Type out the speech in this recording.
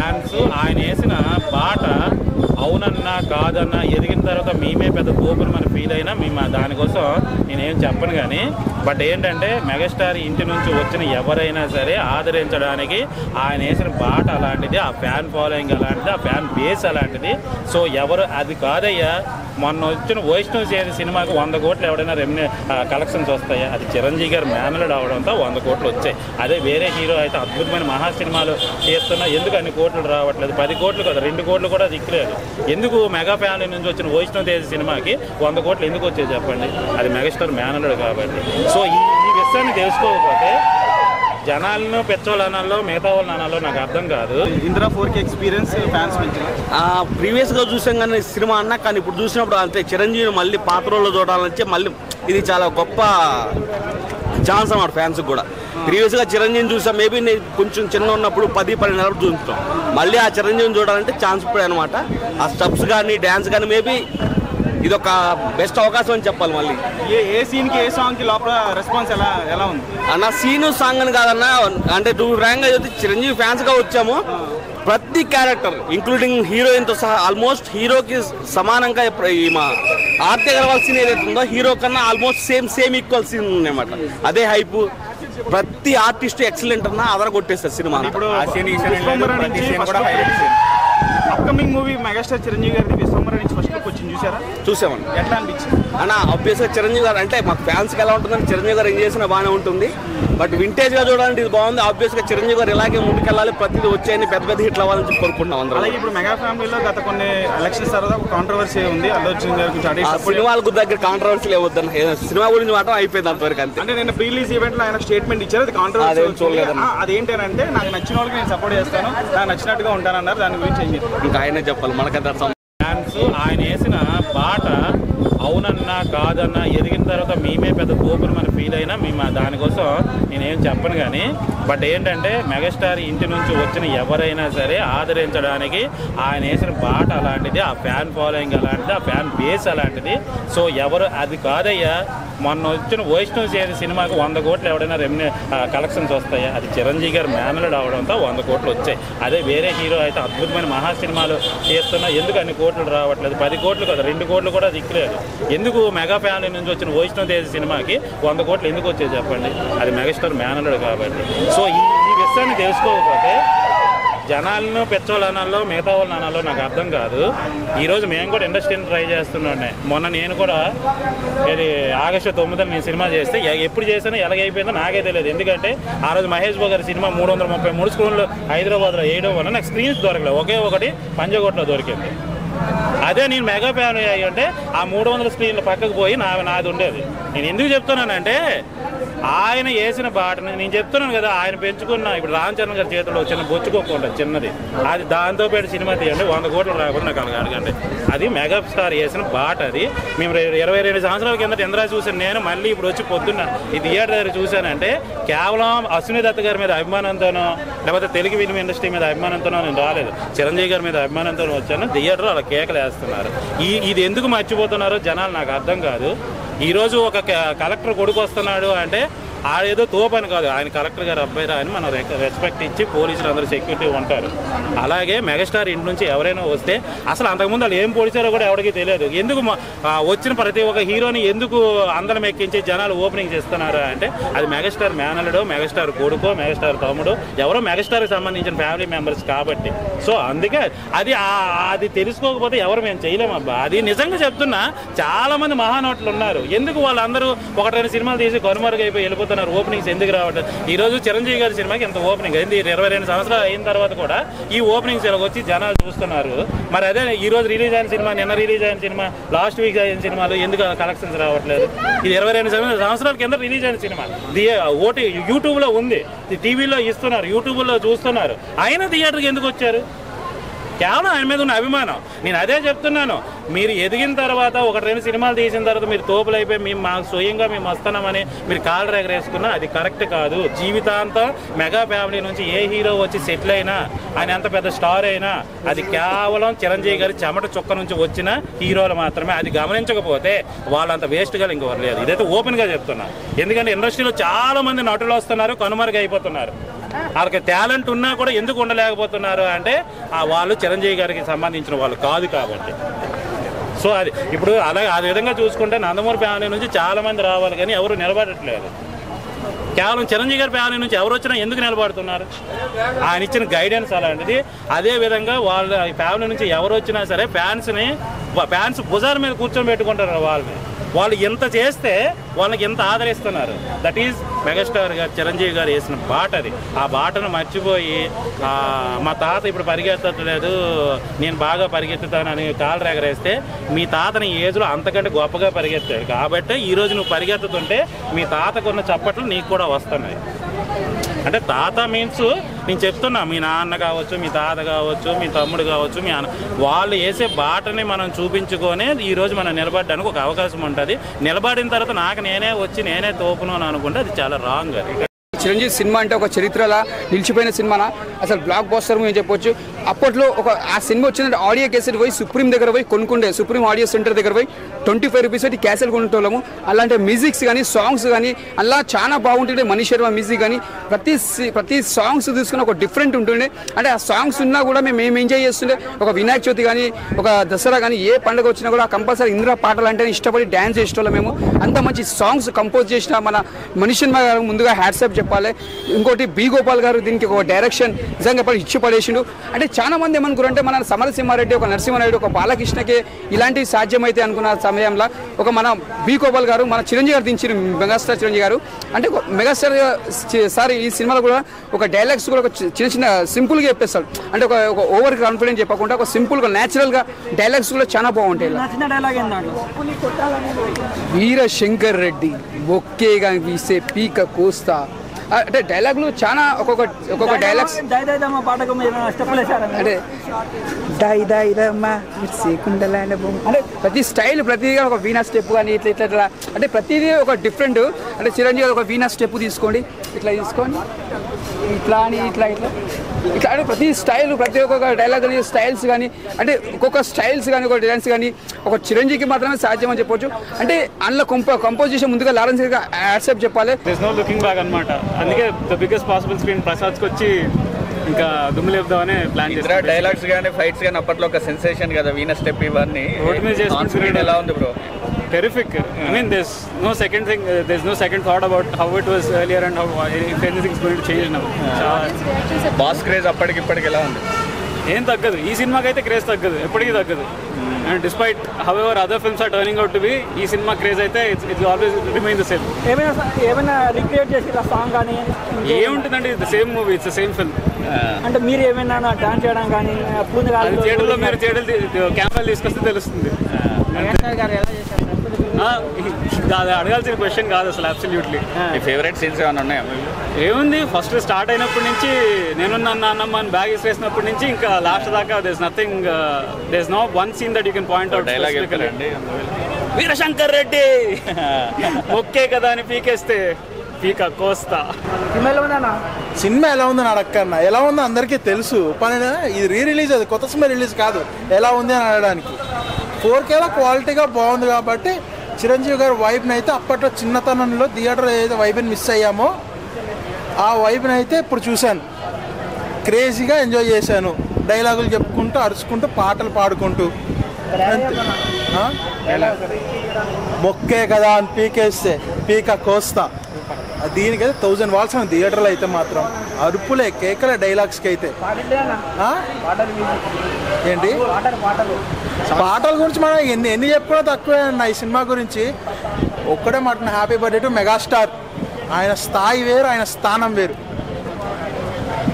Fans ఆయన వేసిన బాట అవునన్నా కాదన్నా ఎదిగిన తర్వాత మేమే పెద్ద తోపుని మన ఫీల్ అయినా మేము ఆ దానికోసం నేనేం చెప్పను కానీ బట్ ఏంటంటే మెగాస్టార్ ఇంటి నుంచి వచ్చిన ఎవరైనా సరే ఆదరించడానికి ఆయన వేసిన బాట అలాంటిది ఆ ఫ్యాన్ ఫాలోయింగ్ అలాంటిది ఆ ఫ్యాన్ బేస్ అలాంటిది సో ఎవరు అది కాదయ్యా మొన్న వచ్చిన వైష్ణవ్ చేతి సినిమాకి వంద కోట్లు ఎవడైనా రెమ్యూనే కలెక్షన్స్ వస్తాయా అది చిరంజీవి గారు మేనలుడు అవడంతో వంద కోట్లు వచ్చాయి అదే వేరే హీరో అయితే అద్భుతమైన మహా సినిమాలు చేస్తున్నా ఎందుకు అన్ని కోట్లు రావట్లేదు పది కోట్లు కదా రెండు కోట్లు కూడా దిక్కులేదు ఎందుకు మెగా ఫ్యామిలీ నుంచి వచ్చిన వైష్ణవ్ తేజ్ సినిమాకి వంద కోట్లు ఎందుకు వచ్చాయి చెప్పండి అది మెగాస్టార్ మేనలుడు కాబట్టి సో ఈ ఈ విషయాన్ని తెలుసుకోకపోతే జనాలను పెట్రోల్ అనాలో మిగతా వాళ్ళని అనాలో నాకు అర్థం కాదు ఇందిరా ఫోర్ కి ఎక్స్పీరియన్స్ ఫ్యాన్స్ నుంచి ప్రీవియస్ గా చూసాం కానీ సినిమా అన్నా కానీ ఇప్పుడు చూసినప్పుడు అంతే చిరంజీవి మళ్ళీ పాత రోజుల్లో చూడాలంటే మళ్ళీ ఇది చాలా గొప్ప ఛాన్స్ అన్నమాట ఫ్యాన్స్ కూడా ప్రీవియస్ గా చిరంజీవిని చూసాం మేబీ నేను కొంచెం చిన్న ఉన్నప్పుడు పది పన్నెండు నెలలు చూస్తాం మళ్ళీ ఆ చిరంజీవిని చూడాలంటే ఛాన్స్ ఇప్పుడే అనమాట ఆ స్టెప్స్ కానీ డ్యాన్స్ కానీ మేబీ ఇది ఒక బెస్ట్ అవకాశం అని చెప్పాలి మళ్ళీ ఏ ఏ సీన్ కి ఏ సాంగ్ కి లోపల రెస్పాన్స్ ఎలా ఎలా ఉంది అన్న సీను సాంగ్ అని కాదన్నా అంటే టూ ర్యాంక్ గా చూస్తే చిరంజీవి ఫ్యాన్స్ గా వచ్చాము ప్రతి క్యారెక్టర్ ఇంక్లూడింగ్ హీరోయిన్ తో సహా ఆల్మోస్ట్ హీరోకి సమానంగా ఇప్పుడు ఈ మా ఆర్తి అగర్వాల్ సీన్ ఏదైతే ఉందో హీరో కన్నా almost same same equal scene ఉన్నాయన్నమాట అదే హైప్ ప్రతి ఆర్టిస్ట్ ఎక్సలెంట్ అన్న అదర కొట్టేస్తారు సినిమా ఇప్పుడు విశ్వంబర నుంచి అప్కమింగ్ మూవీ మెగాస్టార్ చిరంజీవి గారిది విశ్వంబర నుంచి ఫస్ట్ లుక్ వచ్చింది చూసారా చూసామండి ఎట్లా అనిపించింది అన్న ఆబ్వియస్ గా చిరంజీవి గారు అంటే మాకు ఫ్యాన్స్ కి ఎలా ఉంటుందని చిరంజీవి గారు ఏం చేసినా బాగానే ఉంటుంది బట్ వింటేజ్ గా చూడాలంటే ఇది బాగుంది ఆబ్వియస్ గా చిరంజీవి గారు ఇలాగే ముందుకెళ్ళాలి ప్రతిదీ వచ్చాయని పెద్ద పెద్ద హిట్లు అవ్వాలని చెప్పి కోరుకుంటున్నాం అందరం అలాగే ఇప్పుడు మెగా ఫ్యామిలీలో గత కొన్ని ఎలక్షన్స్ తర్వాత ఒక కాంట్రవర్సీ ఉంది అల్లు అర్జున్ గారి గురించి అడిగి ఆ సపోర్ట్ సినిమాల దగ్గర కాంట్రవర్సీ వద్దన్న సినిమా గురించి మాత్రం అయిపోయింది అంతవరకు అంతే అంటే నేను ప్రీ రిలీజ్ ఈవెంట్ లో ఆయన స్టేట్మెంట్ ఇచ్చారు అది కాంట్రవర్సీ అదేం చూడలేదన్న. అదేంటంటే నాకు నచ్చిన వాళ్ళకి నేను సపోర్ట్ చేస్తాను నాకు నచ్చినట్టుగా ఉంటానన్నారు దాని గురించి ఏం చెప్తారు ఇంకా ఆయనే చెప్పాలి మనకంత సం- ఫ్యాన్స్ ఆయన వేసిన బాట అవునన్నా కాదన్నా ఎదిగిన తర్వాత మేమే పెద్ద తోపుని మన ఫీల్ అయినా మేము ఆ దానికోసం నేనేం చెప్పను కానీ బట్ ఏంటంటే మెగాస్టార్ ఇంటి నుంచి వచ్చిన ఎవరైనా సరే ఆదరించడానికి ఆయన వేసిన బాట అలాంటిది ఆ ఫ్యాన్ ఫాలోయింగ్ అలాంటిది ఆ ఫ్యాన్ బేస్ అలాంటిది సో ఎవరు అది కాదయ్యా మొన్న వచ్చిన వైష్ణవ్ చేతి సినిమాకి వంద కోట్లు ఎవడైనా రెమ్యూనే కలెక్షన్స్ వస్తాయా అది చిరంజీవి గారు మేనలుడు అవడంతో వంద కోట్లు వచ్చాయి అదే వేరే హీరో అయితే అద్భుతమైన మహా సినిమాలు చేస్తున్నా ఎందుకు అన్ని కోట్లు రావట్లేదు పది కోట్లు కదా రెండు కోట్లు కూడా దిక్కులేదు ఎందుకు మెగా ఫ్యామిలీ నుంచి వచ్చిన వైష్ణవ్ తేజ్ సినిమాకి వంద కోట్లు ఎందుకు వచ్చాయి చెప్పండి అది మెగాస్టార్ మేనలుడు కాబట్టి సో ఈ ఈ విషయాన్ని తెలుసుకోకపోతే జనాలను పెట్రోల్ అనాలో మిగతా వాళ్ళని అనాలో నాకు అర్థం కాదు ఈరోజు మేము కూడా ఇండస్ట్రీని ట్రై చేస్తున్నాండి మొన్న నేను కూడా ఇది ఆగస్టు తొమ్మిదిన నేను సినిమా చేస్తే ఎ- ఎప్పుడు చేసినా ఎలాగైపోయిందో నాకే తెలియదు ఎందుకంటే ఆ రోజు మహేష్ బాబు గారి సినిమా మూడు వందల ముప్పై మూడు స్క్రీన్లు హైదరాబాద్లో వేయడం వల్ల నాకు స్క్రీన్స్ దొరకలేదు ఒకే ఒకటి పంజకోట్లో దొరికింది అదే నేను మెగా ఫ్యాన్ అయ్యి అంటే ఆ మూడు వందల స్క్రీన్లు పక్కకు పోయి నా నాది ఉండేది నేను ఎందుకు చెప్తున్నానంటే ఆయన వేసిన బాటని నేను చెప్తున్నాను కదా ఆయన పెంచుకున్న ఇప్పుడు రామ్ చరణ్ గారి చేతిలో చిన్న బొచ్చుకోక ఉంటుంది చిన్నది అది దాంతో పెట్టి సినిమా తీయండి వంద కోట్లు రాకుండా నాకు అలాగ అడగండి అది మెగా స్టార్ వేసిన బాట అది మేము రె- ఇరవై రెండు సంవత్సరాల కింద ఇంద్రా చూసాను నేను మళ్ళీ ఇప్పుడు వచ్చి పొద్దున్న ఈ థియేటర్ దగ్గర చూశానంటే కేవలం అశ్విని దత్ గారి మీద అభిమానంతోనో లేకపోతే తెలుగు ఫిల్మ్ ఇండస్ట్రీ మీద అభిమానంతోనో నేను రాలేదు చిరంజీవి గారి మీద అభిమానంతో వచ్చాను థియేటర్ అలా కేకలు వేస్తున్నారు ఈ ఇది ఎందుకు మర్చిపోతున్నారో జనాలు నాకు అర్థం కాదు ఈరోజు ఒక క- కలెక్టర్ కొడుకు వస్తున్నాడు అంటే ఆడేదో తోపని కాదు ఆయన కలెక్టర్ గారు అబ్బాయి రా అని మనం రె- రెస్పెక్ట్ ఇచ్చి పోలీసులు అందరూ సెక్యూరిటీ ఉంటారు అలాగే మెగాస్టార్ ఇంటి నుంచి ఎవరైనా వస్తే అసలు అంతకుముందు వాళ్ళు ఏం పొడిచారో కూడా ఎవరికి తెలియదు ఎందుకు మ- ఆ, వచ్చిన ప్రతి ఒక్క హీరోని ఎందుకు అందరం ఎక్కించి జనాలు ఓపెనింగ్ చేస్తున్నారు అంటే అది మెగాస్టార్ మేనలుడో మెగాస్టార్ కొడుకో మెగాస్టార్ తమ్ముడు ఎవరో మెగాస్టార్కి సంబంధించిన ఫ్యామిలీ మెంబర్స్ కాబట్టి సో అందుకే అది ఆ- అది తెలుసుకోకపోతే ఎవరు మేము చేయలేము అబ్బా అది నిజంగా చెప్తున్నా చాలా మంది మహానటులు ఉన్నారు ఎందుకు వాళ్ళందరూ ఒకటి రెండు సినిమాలు తీసి కనుమరుగైపోయి వెళ్ళిపోతున్నారు ఓపెనింగ్స్ ఎందుకు రావట్లేదు ఈ రోజు చిరంజీవి గారి సినిమాకి ఎంత ఓపెనింగ్ అయింది ఇరవై రెండు సంవత్సరాలు అయిన తర్వాత కూడా ఈ ఓపెనింగ్స్ ఇలా వచ్చి జనాలు చూస్తున్నారు మరి అదే ఈ రోజు రిలీజ్ అయిన సినిమా నిన్న రిలీజ్ అయిన సినిమా లాస్ట్ వీక్ అయిన సినిమాలు ఎందుకు కలెక్షన్స్ రావట్లేదు ఇది ఇరవై రెండు సంవత్సరాల సంవత్సరాల కింద రిలీజ్ అయిన సినిమా ది- ఓటీ యూట్యూబ్లో ఉంది టీవీలో ఇస్తున్నారు యూట్యూబ్లో చూస్తున్నారు అయినా థియేటర్కి ఎందుకు వచ్చారు కేవలం ఆయన మీద ఉన్న అభిమానం నేను అదే చెప్తున్నాను మీరు ఎదిగిన తర్వాత ఒక రెండు సినిమాలు తీసిన తర్వాత మీరు తోపులు అయిపోయి మేము మాకు స్వయంగా మేము వస్తున్నామని మీరు కాళ్ళు ఎగరేసుకున్నా అది కరెక్ట్ కాదు జీవితాంతం మెగా ఫ్యామిలీ నుంచి ఏ హీరో వచ్చి సెటిల్ అయినా ఆయన ఎంత పెద్ద స్టార్ అయినా అది కేవలం చిరంజీవి గారి చెమట చుక్క నుంచి వచ్చిన హీరోలు మాత్రమే అది గమనించకపోతే వాళ్ళంత వేస్ట్ గా ఇంకెవరు లేదు ఇదైతే ఓపెన్ గా చెప్తున్నా ఎందుకంటే ఇండస్ట్రీలో చాలా మంది నటులు వస్తున్నారు కనుమరుగు అయిపోతున్నారు వాళ్ళకి టాలెంట్ ఉన్నా కూడా ఎందుకు ఉండలేకపోతున్నారు అంటే ఆ వాళ్ళు చిరంజీవి గారికి సంబంధించిన వాళ్ళు కాదు కాబట్టి సో అది ఇప్పుడు అలాగే ఆ విధంగా చూసుకుంటే నందమూరి ఫ్యామిలీ నుంచి చాలా మంది రావాలి కానీ ఎవరు నిలబడట్లేదు కేవలం చిరంజీవి గారి ఫ్యామిలీ నుంచి ఎవరు వచ్చినా ఎందుకు నిలబడుతున్నారు ఆయన ఇచ్చిన గైడెన్స్ అలాంటిది అదే విధంగా వాళ్ళ ఫ్యామిలీ నుంచి ఎవరు వచ్చినా సరే ఫ్యాన్స్ని ఫ్యాన్స్ భుజాల మీద కూర్చొని పెట్టుకుంటారు వాళ్ళని వాళ్ళు ఎంత చేస్తే వాళ్ళకి ఎంత ఆదరిస్తున్నారు దట్ ఈజ్ మెగాస్టార్ గారు చిరంజీవి గారు వేసిన బాట అది ఆ బాటను మర్చిపోయి ఆ, మా తాత ఇప్పుడు పరిగెత్తట్లేదు నేను బాగా పరిగెత్తుతానని కాలు రెగరేస్తే మీ తాతని ఈ ఏజ్లో అంతకంటే గొప్పగా పరిగెత్తాడు కాబట్టి ఈరోజు నువ్వు పరిగెత్తుతుంటే మీ తాతకున్న చప్పట్లు నీకు కూడా వస్తున్నాయి అంటే తాత మీన్స్ నేను చెప్తున్నా మీ నాన్న కావచ్చు మీ తాత కావచ్చు మీ తమ్ముడు కావచ్చు మీ అన్న వాళ్ళు వేసే బాటని మనం చూపించుకొని ఈరోజు మనం నిలబడడానికి ఒక అవకాశం ఉంటుంది నిలబడిన తర్వాత నాకు నేనే వచ్చి నేనే తోపును అని అనుకుంటే అది చాలా రాంగ్ అది చిరంజీవి సినిమా అంటే ఒక చరిత్రలా నిలిచిపోయిన సినిమానా అసలు బ్లాక్ బాస్టర్ మూవీ అని చెప్పొచ్చు అప్పట్లో ఒక ఆ సినిమా వచ్చినట్టు ఆడియో కేసెట్ పోయి సుప్రీం దగ్గర పోయి కొనుక్కుండే సుప్రీం ఆడియో సెంటర్ దగ్గర పోయి ట్వంటీ ఫైవ్ రూపీస్ పెట్టి క్యాసెట్ కొనుక్కోలేము అలాంటి మ్యూజిక్స్ కానీ సాంగ్స్ కానీ అలా చాలా బాగుంటుండే మనీష్ శర్మ మ్యూజిక్ కానీ ప్రతి సి- ప్రతి సాంగ్స్ తీసుకుని ఒక డిఫరెంట్ ఉంటుండే అంటే ఆ సాంగ్స్ ఉన్నా కూడా మేము ఏం ఎంజాయ్ చేస్తుండే ఒక వినాయక చవితి కానీ ఒక దసరా కానీ ఏ పండుగ వచ్చినా కూడా కంపల్సరీ ఇందిరా పాటలు అంటే ఇష్టపడి డ్యాన్స్ చేసేవాళ్ళం మేము అంత మంచి సాంగ్స్ కంపోజ్ చేసిన మన మనీష్ శర్మ గారు ముందుగా హ్యాట్సాప్ చెప్పాలి ఇంకోటి బి గోపాల్ గారు దీనికి ఒక డైరెక్షన్ నిజంగా చెప్పాలి ఇచ్చి పడేసిండు అంటే చాలా మంది ఏమనుకున్నారు అంటే మన సమరసింహారెడ్డి ఒక నరసింహారెడ్డి ఒక బాలకృష్ణకి ఇలాంటివి సాధ్యమైతే అనుకున్న సమయంలో ఒక మన బి గోపాల్ గారు మన చిరంజీవి గారు దించిన మెగాస్టార్ చిరంజీవి గారు అంటే ఒక మెగాస్టార్ చి- సార్ ఈ సినిమాలో కూడా ఒక డైలాగ్స్ కూడా ఒక చి- చిన్న చిన్న సింపుల్గా చెప్పేస్తాడు అంటే ఒక ఒక ఓవర్ కాన్ఫిడెంట్ చెప్పకుండా ఒక సింపుల్గా న్యాచురల్గా డైలాగ్స్ కూడా చాలా బాగుంటాయి ఇలా. నచ్చిన డైలాగ్ ఏంటంటే వీర శంకర్ రెడ్డి ఒక్కేగా వీసే పీక కోస్తా ఆ, అంటే డైలాగులు చాలా ఒక్కొక్క ఒక్కొక్క డైలాగ్స్ దయ దయదమ్మ పాటకు మీరు స్టెప్పులు వేసారు అంటే డై డై రమ్మా కుండలాండ అంటే ప్రతి స్టైల్ ప్రతిదీ ఒక వీణా స్టెప్ కానీ ఇట్లా ఇట్లా ఇట్లా అంటే ప్రతిదీ ఒక డిఫరెంట్ అంటే చిరంజీవి గారు ఒక వీణా స్టెప్ తీసుకోండి ఇట్లా తీసుకోండి ఇట్లా అని ఇట్లా ఇట్లా ఇట్లా అంటే ప్రతి స్టైల్ ప్రతి ఒక్కొక్క డైలాగ్ కానీ స్టైల్స్ కానీ అంటే ఒక్కొక్క స్టైల్స్ కానీ ఒక డ్యాన్స్ కానీ ఒక చిరంజీవికి మాత్రమే సాధ్యం అని చెప్పొచ్చు అంటే అందులో కంపో కంపోజిషన్ ముందుగా లారెన్స్ యాక్సెప్ట్ చెప్పాలి దిస్ నో లుకింగ్ బ్యాక్ అనమాట అందుకే ద బిగ్గెస్ట్ పాసిబుల్ స్క్రీన్ ప్రసాద్కి వచ్చి ఇంకా దుమ్ము లేపుదామని ప్లాన్ ఇతర చేశారు డైలాగ్స్ కానీ ఫైట్స్ కానీ అప్పట్లో ఒక సెన్సేషన్ కదా వీణ స్టెప్ ఇవన్నీ రోడ్ మీద చేసుకుంటూ ఆన్ స్క్రీన్ ఎలా ఉంది bro terrific I mean this no second thing this no second thought about how it was earlier and how if anything going to change now boss craze అప్పటికి ఇప్పటికి ఎలా ఉంది ఏం తగ్గదు ఈ సినిమాకి అయితే క్రేజ్ తగ్గదు ఎప్పటికీ తగ్గదు and despite how ever other films are turning out to be ఈ సినిమా క్రేజ్ అయితే it's it's always remain the same ఏమైనా ఏమైనా రిక్రియేట్ చేసి ఇలా సాంగ్ కానీ ఏముంటుందండి the same movie it's same film అంటే మీరు ఏమైనా డాన్స్ చేయడం కానీ పూంది అది థియేటర్లో మీరు థియేటర్ కెమెరాలు తీసుకొస్తే తెలుస్తుంది ఆ, అది అడగాల్సిన క్వశ్చన్ కాదు అసలు అబ్సల్యూట్లీ మీ ఫేవరెట్ సీన్స్ ఏమైనా ఉన్నాయా ఏముంది ఫస్ట్ స్టార్ట్ అయినప్పటి నుంచి నేనున్న నాన్నమ్మ అని బ్యాగ్ వేసినప్పటి నుంచి ఇంకా లాస్ట్ దాకా does nothing does no one scene that you can point out dialogue చెప్పారండి వీరశంకర్ రెడ్డి ఒకే కదా అని పీకేస్తే పీక కోస్తా ఫిమేల్ ఉందన్నా సినిమా ఎలా ఉందని అడక్కన్న ఎలా ఉందో అందరికీ తెలుసు పని ఇది రీ రిలీజ్ అది కొత్త సినిమా రిలీజ్ కాదు ఎలా ఉంది అని అడగడానికి ఫోర్ కేలో క్వాలిటీగా బాగుంది కాబట్టి చిరంజీవి గారి వైబ్ని అయితే అప్పట్లో చిన్నతనంలో థియేటర్ ఏదైతే వైబ్ని మిస్ అయ్యామో ఆ వైబ్ని అయితే ఇప్పుడు చూశాను క్రేజీగా ఎంజాయ్ చేశాను డైలాగులు చెప్పుకుంటూ అరుచుకుంటూ పాటలు పాడుకుంటూ అంతే. ఆ? మొక్కే కదా అని పీకేస్తే పీక కోస్తా దీనికైతే థౌజండ్ వాల్స్ ఉంది థియేటర్లో అయితే మాత్రం అరుపులే కేకలే డైలాగ్స్కి అయితే ఆ? ఏంటి పాటల గురించి మనం ఎన్ని ఎన్ని చెప్పుకున్నా తక్కువే అన్న ఈ సినిమా గురించి ఒక్కడే మాట హ్యాపీ బర్త్డే టు మెగాస్టార్ ఆయన స్థాయి వేరు ఆయన స్థానం వేరు